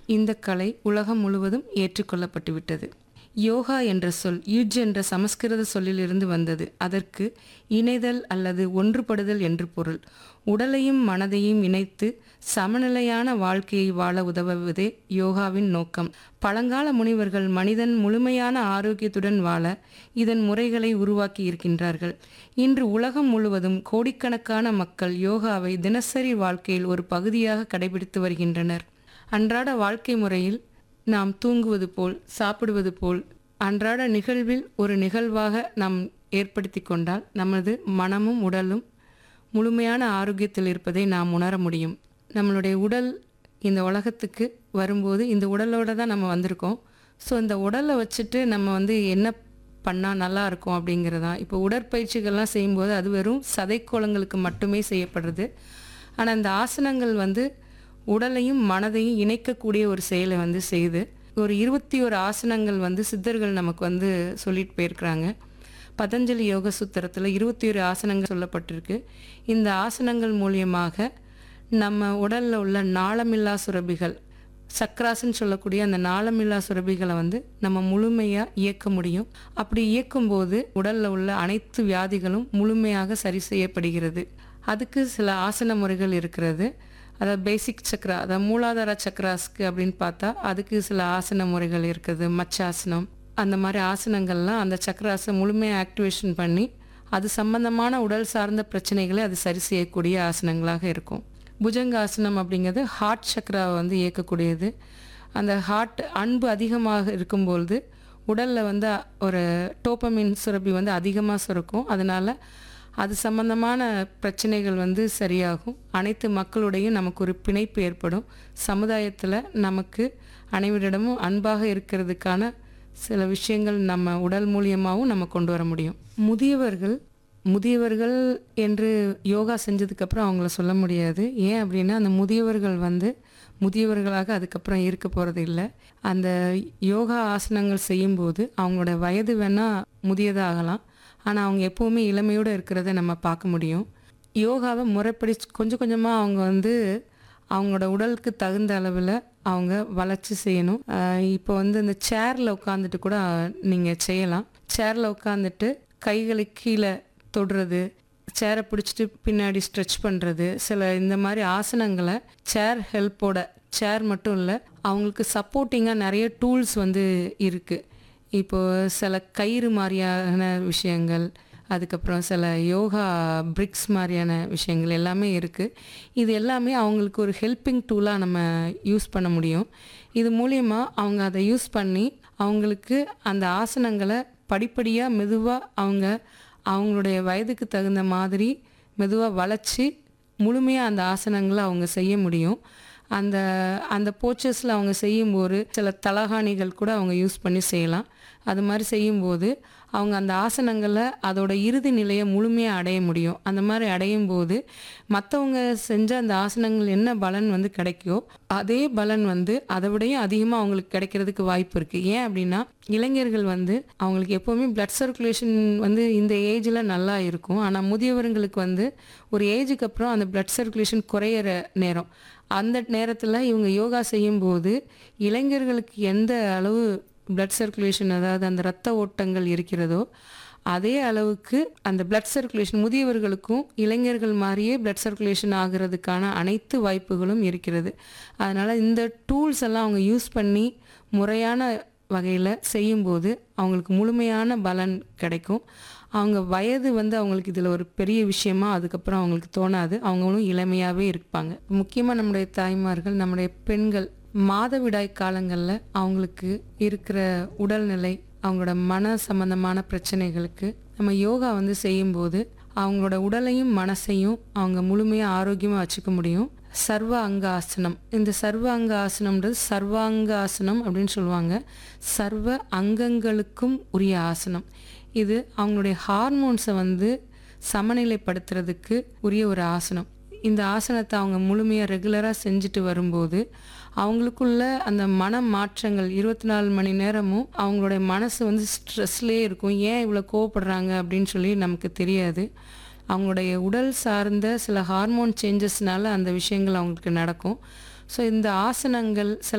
இந்த கலை உலகம் முழுவதும் ஏற்றுக்கொள்ளப்பட்டுவிட்டது யோகா என்ற சொல் யுஜ் என்ற சமஸ்கிருத சொல்லிலிருந்து வந்தது அதற்கு இணைதல் அல்லது ஒன்றுபடுதல் என்று பொருள் உடலையும் மனதையும் இணைத்து சமநிலையான வாழ்க்கையை வாழ உதவுவதே யோகாவின் நோக்கம் பழங்கால முனிவர்கள் மனிதன் முழுமையான ஆரோக்கியத்துடன் வாழ இதன் முறைகளை உருவாக்கி இருக்கின்றார்கள் இன்று உலகம் முழுவதும் கோடிக்கணக்கான மக்கள் யோகாவை தினசரி வாழ்க்கையில் ஒரு பகுதியாக கடைபிடித்து வருகின்றனர் அன்றாட வாழ்க்கை முறையில் நாம் தூங்குவது போல் சாப்பிடுவது போல் அன்றாட நிகழ்வில் ஒரு நிகழ்வாக நாம் ஏற்படுத்தி கொண்டால் நமது மனமும் உடலும் முழுமையான ஆரோக்கியத்தில் இருப்பதை நாம் உணர முடியும் நம்மளுடைய உடல் இந்த உலகத்துக்கு வரும்போது இந்த உடலோட தான் நம்ம வந்திருக்கோம் ஸோ இந்த உடலை வச்சுட்டு நம்ம வந்து என்ன பண்ணால் நல்லா இருக்கும் அப்படிங்கிறதான் இப்போ உடற்பயிற்சிகள்லாம் செய்யும்போது அது வெறும் சதைக்கோளங்களுக்கு மட்டுமே செய்யப்படுறது ஆனால் இந்த ஆசனங்கள் வந்து உடலையும் மனதையும் இணைக்கக்கூடிய ஒரு செயலை வந்து செய்யுது ஒரு இருபத்தி ஒரு ஆசனங்கள் வந்து சித்தர்கள் நமக்கு வந்து சொல்லிட்டு போயிருக்கிறாங்க பதஞ்சலி யோக சூத்திரத்தில் இருபத்தி ஒரு ஆசனங்கள் சொல்லப்பட்டிருக்கு இந்த ஆசனங்கள் மூலியமாக நம்ம உடலில் உள்ள நாளமில்லா சுரபிகள் சக்ராஸ்ன்னு சொல்லக்கூடிய அந்த நாளமில்லா சுரபிகளை வந்து நம்ம முழுமையாக இயக்க முடியும் அப்படி இயக்கும்போது உடலில் உள்ள அனைத்து வியாதிகளும் முழுமையாக சரி செய்யப்படுகிறது அதுக்கு சில ஆசன முறைகள் இருக்கிறது அதாவது பேசிக் சக்ரா அதாவது மூலாதார சக்ராஸ்க்கு அப்படின்னு பார்த்தா அதுக்கு சில ஆசன முறைகள் இருக்குது மச்சாசனம் அந்த மாதிரி ஆசனங்கள்லாம் அந்த சக்ராஸை முழுமையாக ஆக்டிவேஷன் பண்ணி அது சம்பந்தமான உடல் சார்ந்த பிரச்சனைகளை அது சரி செய்யக்கூடிய ஆசனங்களாக இருக்கும் புஜங்காசனம் அப்படிங்கிறது ஹார்ட் சக்ராவை வந்து இயக்கக்கூடியது அந்த ஹார்ட் அன்பு அதிகமாக இருக்கும்பொழுது உடலில் வந்து ஒரு டோப்பமின் சுரப்பி வந்து அதிகமாக சுரக்கும் அதனால் அது சம்பந்தமான பிரச்சனைகள் வந்து சரியாகும் அனைத்து மக்களுடையும் நமக்கு ஒரு பிணைப்பு ஏற்படும் சமுதாயத்தில் நமக்கு அனைவரிடமும் அன்பாக இருக்கிறதுக்கான சில விஷயங்கள் நம்ம உடல் மூலியமாகவும் நம்ம கொண்டு வர முடியும் முதியவர்கள் முதியவர்கள் என்று யோகா செஞ்சதுக்கப்புறம் அவங்கள சொல்ல முடியாது ஏன் அப்படின்னா அந்த முதியவர்கள் வந்து முதியவர்களாக அதுக்கப்புறம் இருக்க போகிறது இல்லை அந்த யோகா ஆசனங்கள் செய்யும்போது அவங்களோட வயது வேணால் முதியதாகலாம் ஆனால் அவங்க எப்போவுமே இளமையோடு இருக்கிறத நம்ம பார்க்க முடியும் யோகாவை முறைப்படி கொஞ்சம் கொஞ்சமாக அவங்க வந்து அவங்களோட உடலுக்கு தகுந்த அளவில் அவங்க வளர்ச்சி செய்யணும் ஆஹ் இப்போ வந்து இந்த சேரில் உட்காந்துட்டு கூட நீங்கள் செய்யலாம் சேரில் உட்காந்துட்டு கைகளை கீழே தொடுறது சேரை பிடிச்சிட்டு பின்னாடி ஸ்ட்ரெச் பண்ணுறது சில இந்த மாதிரி ஆசனங்களை சேர் ஹெல்ப்போட சேர் மட்டும் இல்லை அவங்களுக்கு சப்போர்ட்டிங்காக நிறைய டூல்ஸ் வந்து இருக்குது இப்போ சில கயிறு மாதிரியான விஷயங்கள் அதுக்கப்புறம் சில யோகா பிரிக்ஸ் மாதிரியான விஷயங்கள் எல்லாமே இருக்குது இது எல்லாமே அவங்களுக்கு ஒரு ஹெல்பிங் டூலாக நம்ம யூஸ் பண்ண முடியும் இது மூலயமா அவங்க அதை யூஸ் பண்ணி அவங்களுக்கு அந்த ஆசனங்களை படிப்படியாக மெதுவாக அவங்க அவங்களுடைய வயதுக்கு தகுந்த மாதிரி மெதுவாக வளைச்சி முழுமையாக அந்த ஆசனங்களை அவங்க செய்ய முடியும் அந்த அந்த போச்சஸில் அவங்க செய்யும்போது சில தலகாணிகள் கூட அவங்க யூஸ் பண்ணி செய்யலாம் அது மாதிரி செய்யும்போது அவங்க அந்த ஆசனங்களை அதோட இறுதி நிலையை முழுமையாக அடைய முடியும் அந்த மாதிரி அடையும் போது மற்றவங்க செஞ்ச அந்த ஆசனங்கள் என்ன பலன் வந்து கிடைக்கோ அதே பலன் வந்து அதை விடையும் அதிகமாக அவங்களுக்கு கிடைக்கிறதுக்கு வாய்ப்பு இருக்குது ஏன் அப்படின்னா இளைஞர்கள் வந்து அவங்களுக்கு எப்போவுமே பிளட் சர்க்குலேஷன் வந்து இந்த ஏஜில் நல்லா இருக்கும் ஆனால் முதியவர்களுக்கு வந்து ஒரு ஏஜுக்கு அப்புறம் அந்த பிளட் சர்க்குலேஷன் குறையிற நேரம் அந்த நேரத்தில் இவங்க யோகா செய்யும்போது இளைஞர்களுக்கு எந்த அளவு பிளட் சர்க்குலேஷன் அதாவது அந்த இரத்த ஓட்டங்கள் இருக்கிறதோ அதே அளவுக்கு அந்த பிளட் சர்க்குலேஷன் முதியவர்களுக்கும் இளைஞர்கள் மாதிரியே பிளட் சர்க்குலேஷன் ஆகிறதுக்கான அனைத்து வாய்ப்புகளும் இருக்கிறது அதனால் இந்த டூல்ஸ் எல்லாம் அவங்க யூஸ் பண்ணி முறையான வகையில் செய்யும்போது அவங்களுக்கு முழுமையான பலன் கிடைக்கும் அவங்க வயது வந்து அவங்களுக்கு இதில் ஒரு பெரிய விஷயமா அதுக்கப்புறம் அவங்களுக்கு தோணாது அவங்களும் இளமையாகவே இருப்பாங்க முக்கியமாக நம்முடைய தாய்மார்கள் நம்முடைய பெண்கள் மாதவிடாய் காலங்களில் அவங்களுக்கு இருக்கிற உடல்நிலை அவங்களோட மன சம்பந்தமான பிரச்சனைகளுக்கு நம்ம யோகா வந்து செய்யும்போது அவங்களோட உடலையும் மனசையும் அவங்க முழுமையாக ஆரோக்கியமாக வச்சுக்க முடியும் சர்வ அங்க ஆசனம் இந்த சர்வ அங்க ஆசனம்ன்றது சர்வாங்க ஆசனம் அப்படின்னு சொல்லுவாங்க சர்வ அங்கங்களுக்கும் உரிய ஆசனம் இது அவங்களுடைய ஹார்மோன்ஸை வந்து சமநிலைப்படுத்துறதுக்கு உரிய ஒரு ஆசனம் இந்த ஆசனத்தை அவங்க முழுமையாக ரெகுலராக செஞ்சுட்டு வரும்போது அவங்களுக்குள்ள அந்த மன மாற்றங்கள் இருபத்தி நாலு மணி நேரமும் அவங்களுடைய மனசு வந்து ஸ்ட்ரெஸ்லேயே இருக்கும் ஏன் இவ்வளோ கோவப்படுறாங்க அப்படின்னு சொல்லி நமக்கு தெரியாது அவங்களுடைய உடல் சார்ந்த சில ஹார்மோன் சேஞ்சஸ்னால அந்த விஷயங்கள் அவங்களுக்கு நடக்கும் ஸோ இந்த ஆசனங்கள் சில